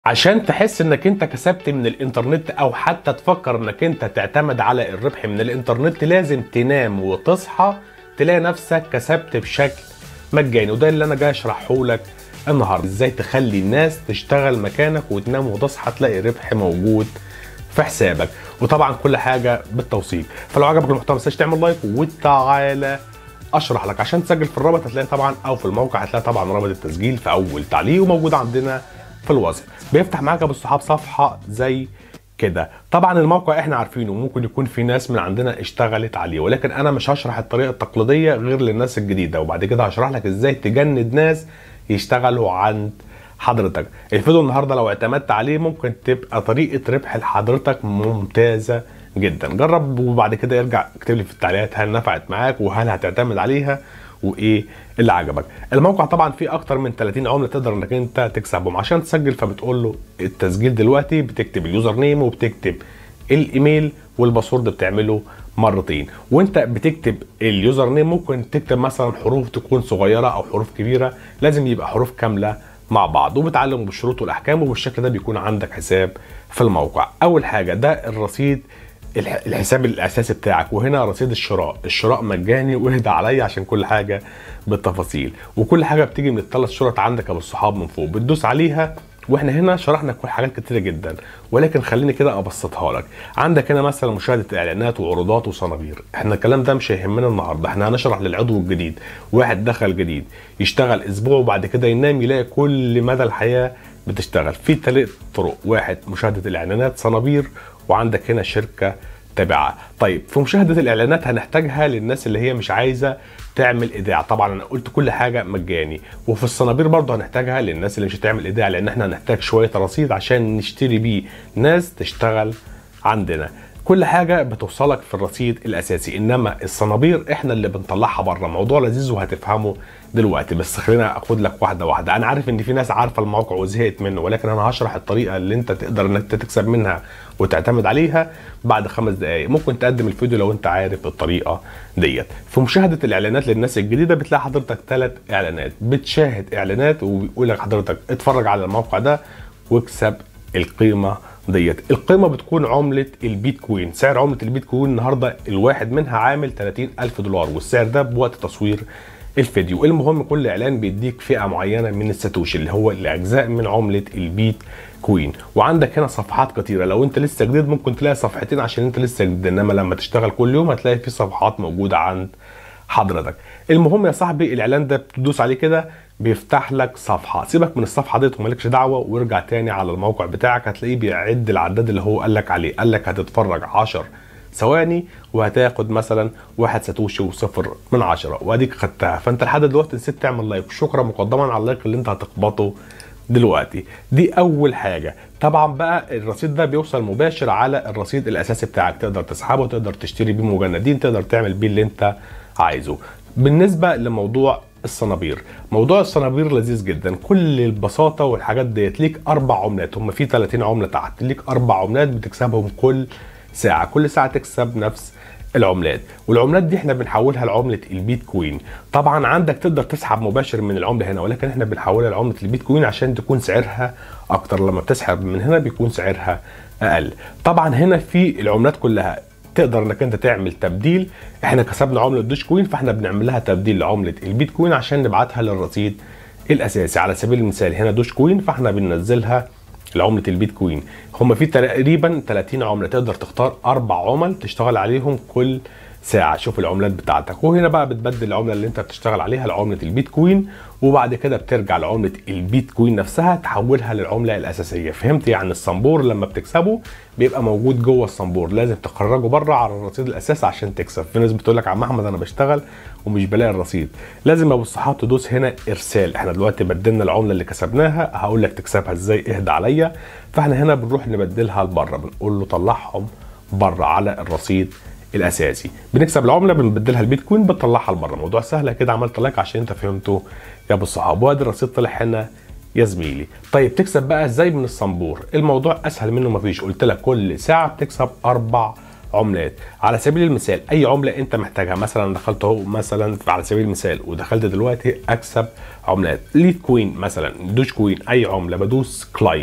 عشان تحس انك انت كسبت من الانترنت او حتى تفكر انك انت تعتمد على الربح من الانترنت لازم تنام وتصحى تلاقي نفسك كسبت بشكل مجاني وده اللي انا جاي اشرحه لك النهارده ازاي تخلي الناس تشتغل مكانك وتنام وتصحى تلاقي ربح موجود في حسابك وطبعا كل حاجه بالتوثيق فلو عجبك المحتوى ما تنساش تعمل لايك وتعالى اشرح لك عشان تسجل في الرابط هتلاقي طبعا او في الموقع هتلاقي طبعا رابط التسجيل في اول تعليق وموجود عندنا في الوصف بيفتح معاك ابو الصحاب صفحه زي كده طبعا الموقع احنا عارفينه ممكن يكون في ناس من عندنا اشتغلت عليه ولكن انا مش هشرح الطريقه التقليديه غير للناس الجديده وبعد كده هشرح لك ازاي تجند ناس يشتغلوا عند حضرتك الفيديو النهارده لو اعتمدت عليه ممكن تبقى طريقه ربح لحضرتك ممتازه جدا جرب وبعد كده ارجع اكتب لي في التعليقات هل نفعت معاك وهل هتعتمد عليها وايه اللي عجبك الموقع طبعا فيه اكتر من 30 عمله تقدر انك انت تكسبهم عشان تسجل فبتقول له التسجيل دلوقتي بتكتب اليوزر نيم وبتكتب الايميل والباسورد بتعمله مرتين وانت بتكتب اليوزر نيم ممكن تكتب مثلا حروف تكون صغيره او حروف كبيره لازم يبقى حروف كامله مع بعض وبتعلم بالشروط والاحكام وبالشكل ده بيكون عندك حساب في الموقع اول حاجه ده الرصيد الحساب الاساسي بتاعك وهنا رصيد الشراء الشراء مجاني واهدى عليا عشان كل حاجه بالتفاصيل وكل حاجه بتيجي من الثلاث شرط عندك ابو الصحاب من فوق بتدوس عليها واحنا هنا شرحنا كل حاجات كتيره جدا ولكن خليني كده ابسطها لك عندك هنا مثلا مشاهده اعلانات وعروضات وصنابير احنا الكلام ده مش هيهمنا النهارده احنا هنشرح للعضو الجديد واحد دخل جديد يشتغل اسبوع وبعد كده ينام يلاقي كل مدى الحياه بتشتغل في ثلاث طرق واحد مشاهده الاعلانات صنابير وعندك هنا شركه تابعه طيب في مشاهده الاعلانات هنحتاجها للناس اللي هي مش عايزه تعمل ايداع طبعا انا قلت كل حاجه مجاني وفي الصنابير برضه هنحتاجها للناس اللي مش هتعمل ايداع لان احنا هنحتاج شويه رصيد عشان نشتري بيه ناس تشتغل عندنا كل حاجه بتوصلك في الرصيد الاساسي انما الصنابير احنا اللي بنطلعها بره موضوع لذيذ وهتفهمه دلوقتي بس خلينا اخد لك واحده واحده انا عارف ان في ناس عارفه الموقع وزهقت منه ولكن انا هشرح الطريقه اللي انت تقدر انك تكسب منها وتعتمد عليها بعد خمس دقائق ممكن تقدم الفيديو لو انت عارف الطريقه ديت في مشاهده الاعلانات للناس الجديده بتلاقي حضرتك ثلاث اعلانات بتشاهد اعلانات وبيقول لك حضرتك اتفرج على الموقع ده واكسب القيمه ديت القيمه بتكون عمله البيتكوين سعر عمله البيتكوين النهارده الواحد منها عامل 30 الف دولار والسعر ده بوقت تصوير الفيديو المهم كل اعلان بيديك فئه معينه من الساتوشي اللي هو الاجزاء من عمله البيت كوين وعندك هنا صفحات كتيره لو انت لسه جديد ممكن تلاقي صفحتين عشان انت لسه جديد انما لما تشتغل كل يوم هتلاقي في صفحات موجوده عند حضرتك المهم يا صاحبي الاعلان ده بتدوس عليه كده بيفتح لك صفحه سيبك من الصفحه ديت ومالكش دعوه وارجع تاني على الموقع بتاعك هتلاقيه بيعد العداد اللي هو قال لك عليه قال لك هتتفرج 10 ثواني وهتاخد مثلا واحد ساتوشي وصفر من عشرة واديك خدتها فانت لحد دلوقتي نسيت تعمل لايك شكرا مقدما على اللايك اللي انت هتخبطه دلوقتي دي اول حاجه طبعا بقى الرصيد ده بيوصل مباشر على الرصيد الاساسي بتاعك تقدر تسحبه تقدر تشتري بيه مجندين تقدر تعمل بيه اللي انت عايزه بالنسبه لموضوع الصنابير موضوع الصنابير لذيذ جدا كل البساطه والحاجات ديت ليك اربع عملات هم في 30 عمله تحت ليك اربع عملات بتكسبهم كل ساعه كل ساعه تكسب نفس العملات والعملات دي احنا بنحولها لعمله البيتكوين طبعا عندك تقدر تسحب مباشر من العمله هنا ولكن احنا بنحولها لعمله البيتكوين عشان تكون سعرها اكتر لما بتسحب من هنا بيكون سعرها اقل طبعا هنا في العملات كلها تقدر انك انت تعمل تبديل احنا كسبنا عمله دوش كوين فاحنا بنعمل لها تبديل لعمله البيتكوين عشان نبعتها للرصيد الاساسي على سبيل المثال هنا دوش كوين فاحنا بننزلها لعمله البيتكوين هم في تقريبا 30 عمله تقدر تختار اربع عمل تشتغل عليهم كل ساعه شوف العملات بتاعتك وهنا بقى بتبدل العمله اللي انت بتشتغل عليها لعمله البيتكوين وبعد كده بترجع لعمله البيتكوين نفسها تحولها للعمله الاساسيه فهمت يعني الصنبور لما بتكسبه بيبقى موجود جوه الصنبور لازم تخرجه بره على الرصيد الاساسي عشان تكسب في ناس بتقول لك يا عم احمد انا بشتغل ومش بلاقي الرصيد لازم ابو الصحاب تدوس هنا ارسال احنا دلوقتي بدلنا العمله اللي كسبناها هقول لك تكسبها ازاي اهدى عليا فاحنا هنا بنروح نبدلها لبره بنقول له طلعهم بره على الرصيد الاساسي بنكسب العمله بنبدلها البيتكوين بنطلعها لبره موضوع سهل كده عملت لايك عشان انت فهمته يا ابو الصحاب وادي الرصيد طلع هنا يا زميلي طيب تكسب بقى ازاي من الصنبور الموضوع اسهل منه مفيش قلت لك كل ساعه بتكسب اربع عملات على سبيل المثال اي عمله انت محتاجها مثلا دخلت اهو مثلا على سبيل المثال ودخلت دلوقتي اكسب عملات ليت كوين مثلا دوش كوين اي عمله بدوس كلايم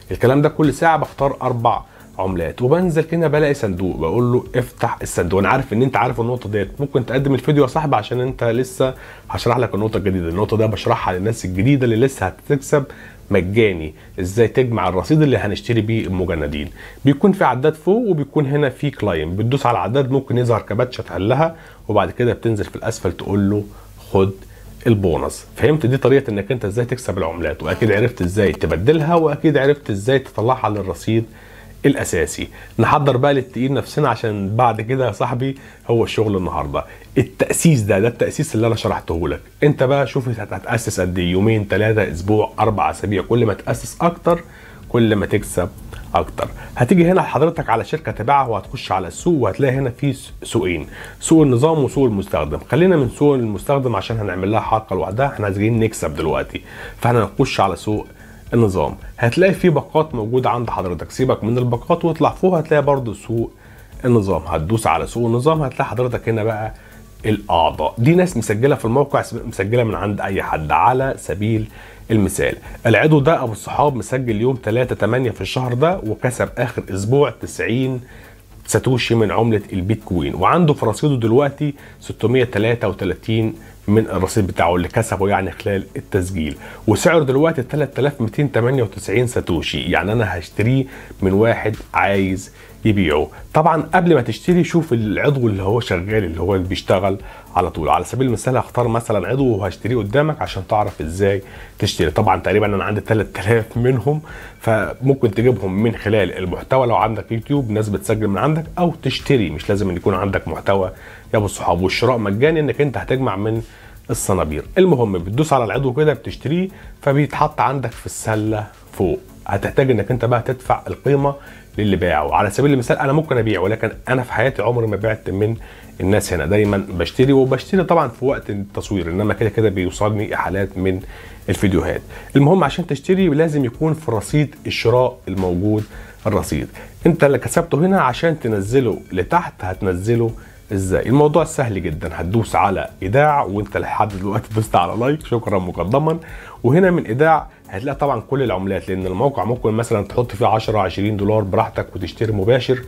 الكلام ده كل ساعه بختار اربع عملات وبنزل كده بلاقي صندوق بقول له افتح الصندوق انا عارف ان انت عارف النقطه ديت ممكن تقدم الفيديو يا صاحبي عشان انت لسه هشرح لك النقطه الجديده النقطه دي بشرحها للناس الجديده اللي لسه هتكسب مجاني ازاي تجمع الرصيد اللي هنشتري بيه المجندين بيكون في عداد فوق وبيكون هنا في كلايم بتدوس على العداد ممكن يظهر كباتشه تحلها وبعد كده بتنزل في الاسفل تقول له خد البونص فهمت دي طريقه انك انت ازاي تكسب العملات واكيد عرفت ازاي تبدلها واكيد عرفت ازاي تطلعها للرصيد الاساسي نحضر بقى للتقيل نفسنا عشان بعد كده يا صاحبي هو الشغل النهارده التاسيس ده ده التاسيس اللي انا شرحته لك انت بقى شوف هتاسس قد ايه يومين ثلاثه اسبوع اربع اسابيع كل ما تاسس اكتر كل ما تكسب اكتر هتيجي هنا حضرتك على شركه تبعها وهتخش على السوق وهتلاقي هنا في سوقين سوق النظام وسوق المستخدم خلينا من سوق المستخدم عشان هنعمل لها حلقه لوحدها احنا عايزين نكسب دلوقتي فاحنا نخش على سوق النظام هتلاقي في باقات موجوده عند حضرتك سيبك من الباقات واطلع فوق هتلاقي برضو سوق النظام هتدوس على سوق النظام هتلاقي حضرتك هنا بقى الاعضاء دي ناس مسجله في الموقع مسجله من عند اي حد على سبيل المثال العضو ده ابو الصحاب مسجل يوم 3 8 في الشهر ده وكسب اخر اسبوع 90 ساتوشي من عمله البيتكوين وعنده في رصيده دلوقتي 633 من الرصيد بتاعه اللي كسبه يعني خلال التسجيل وسعره دلوقتي 3298 ساتوشي يعني انا هشتريه من واحد عايز يبيعه طبعا قبل ما تشتري شوف العضو اللي هو شغال اللي هو اللي بيشتغل على طول على سبيل المثال هختار مثلا عضو وهشتريه قدامك عشان تعرف ازاي تشتري طبعا تقريبا انا عندي 3000 منهم فممكن تجيبهم من خلال المحتوى لو عندك يوتيوب ناس بتسجل من عندك او تشتري مش لازم ان يكون عندك محتوى يا ابو الصحاب والشراء مجاني انك انت هتجمع من الصنابير المهم بتدوس على العضو كده بتشتريه فبيتحط عندك في السله فوق هتحتاج انك انت بقى تدفع القيمه للي باعه على سبيل المثال انا ممكن ابيع ولكن انا في حياتي عمري ما بعت من الناس هنا دايما بشتري وبشتري طبعا في وقت التصوير انما كده كده بيوصلني احالات من الفيديوهات المهم عشان تشتري لازم يكون في رصيد الشراء الموجود الرصيد انت اللي كسبته هنا عشان تنزله لتحت هتنزله ازاي الموضوع سهل جدا هتدوس على ايداع وانت لحد دلوقتي دوست على لايك شكرا مقدما وهنا من ايداع هتلاقي طبعا كل العملات لان الموقع ممكن مثلا تحط فيه 10 20 دولار براحتك وتشتري مباشر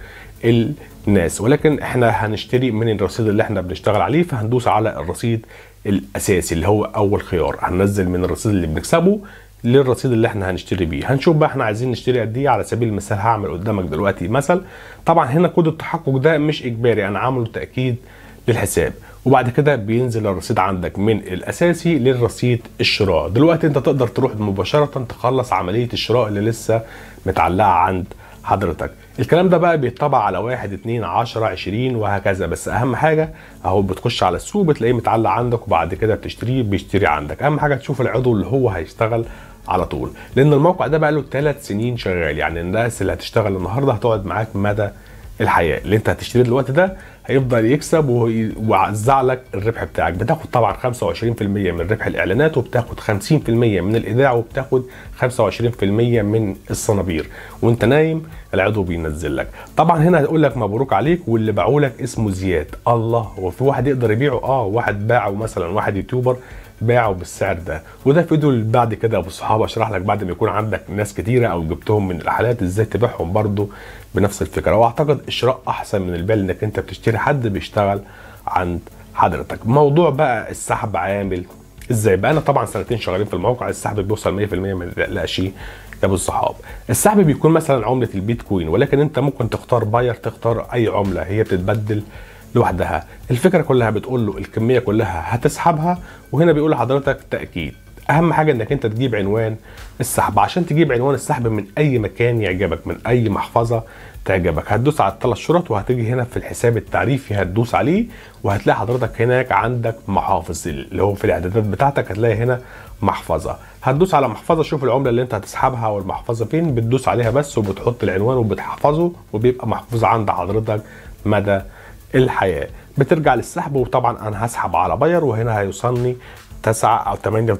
الناس ولكن احنا هنشتري من الرصيد اللي احنا بنشتغل عليه فهندوس على الرصيد الاساسي اللي هو اول خيار هننزل من الرصيد اللي بنكسبه للرصيد اللي احنا هنشتري بيه هنشوف بقى احنا عايزين نشتري قد ايه على سبيل المثال هعمل قدامك دلوقتي مثل طبعا هنا كود التحقق ده مش اجباري انا عامله تاكيد للحساب وبعد كده بينزل الرصيد عندك من الاساسي للرصيد الشراء دلوقتي انت تقدر تروح مباشره تخلص عمليه الشراء اللي لسه متعلقه عند حضرتك الكلام ده بقى بيطبع على واحد اتنين عشرة عشرين وهكذا بس اهم حاجة اهو بتخش على السوق بتلاقيه متعلق عندك وبعد كده بتشتريه بيشتري عندك اهم حاجة تشوف العضو اللي هو هيشتغل على طول لان الموقع ده بقى له ثلاث سنين شغال يعني الناس اللي هتشتغل النهارده هتقعد معاك مدى الحياه اللي انت هتشتريه دلوقتي ده هيفضل يكسب ويوزع لك الربح بتاعك بتاخد طبعا 25% من ربح الاعلانات وبتاخد 50% من الايداع وبتاخد 25% من الصنابير وانت نايم العضو بينزل لك طبعا هنا هيقول لك مبروك عليك واللي باعوا لك اسمه زياد الله هو في واحد يقدر يبيعه اه واحد باعه مثلا واحد يوتيوبر باعوا بالسعر ده وده فيديو اللي بعد كده يا ابو الصحابه اشرح لك بعد ما يكون عندك ناس كتيره او جبتهم من الحالات ازاي تبيعهم برضو بنفس الفكره واعتقد الشراء احسن من البيع انك انت بتشتري حد بيشتغل عند حضرتك موضوع بقى السحب عامل ازاي بقى انا طبعا سنتين شغالين في الموقع السحب بيوصل 100% ما تقلقش يا ابو الصحاب السحب بيكون مثلا عمله البيتكوين ولكن انت ممكن تختار باير تختار اي عمله هي بتتبدل لوحدها الفكره كلها بتقول له الكميه كلها هتسحبها وهنا بيقول لحضرتك تاكيد اهم حاجه انك انت تجيب عنوان السحب عشان تجيب عنوان السحب من اي مكان يعجبك من اي محفظه تعجبك هتدوس على الثلاث شرط وهتيجي هنا في الحساب التعريفي هتدوس عليه وهتلاقي حضرتك هناك عندك محافظ اللي هو في الاعدادات بتاعتك هتلاقي هنا محفظه هتدوس على محفظه شوف العمله اللي انت هتسحبها والمحفظه فين بتدوس عليها بس وبتحط العنوان وبتحفظه وبيبقى محفوظ عند حضرتك مدى الحياه بترجع للسحب وطبعا انا هسحب على باير وهنا هيوصلني 9 او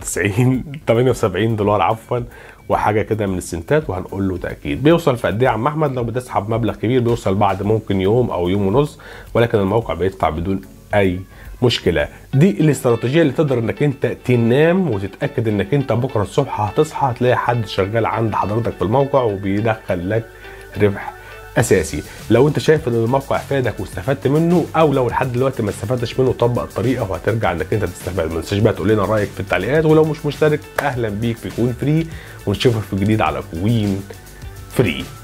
98 78 دولار عفوا وحاجه كده من السنتات وهنقول له تاكيد بيوصل في قد ايه يا عم احمد لو بتسحب مبلغ كبير بيوصل بعد ممكن يوم او يوم ونص ولكن الموقع بيدفع بدون اي مشكله دي الاستراتيجيه اللي تقدر انك انت تنام وتتاكد انك انت بكره الصبح هتصحى هتلاقي حد شغال عند حضرتك في الموقع وبيدخل لك ربح اساسي لو انت شايف ان الموقع فادك واستفدت منه او لو لحد دلوقتي ما استفدتش منه طبق الطريقه وهترجع انك انت تستفاد ما تنساش بقى تقول لنا رايك في التعليقات ولو مش مشترك اهلا بيك في كوين فري ونشوفك في جديد على كوين فري